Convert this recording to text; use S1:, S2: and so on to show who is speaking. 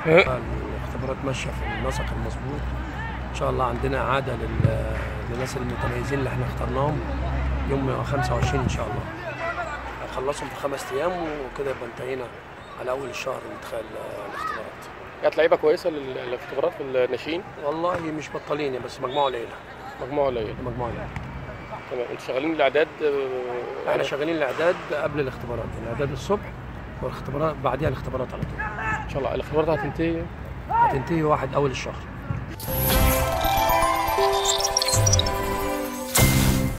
S1: الاختبارات ماشيه في النسق المظبوط ان شاء الله عندنا اعاده لل- للناس المتميزين اللي احنا اخترناهم يوم 25 ان شاء الله هنخلصهم في خمس ايام وكده يبقى انتهينا على اول الشهر من ادخال الاختبارات
S2: كانت لعيبه كويسه لل- للاختبارات في الناشئين
S1: والله مش بطالين بس مجموعه قليله
S2: مجموعه قليله
S1: مجموعه قليله
S2: تمام انتوا شغالين الاعداد آه،
S1: احنا شغالين الاعداد قبل الاختبارات الاعداد الصبح والاختبارات بعديها الاختبارات على طول
S2: ان شاء الله الاختبارات هتنتهي
S1: هتنتهي واحد اول الشهر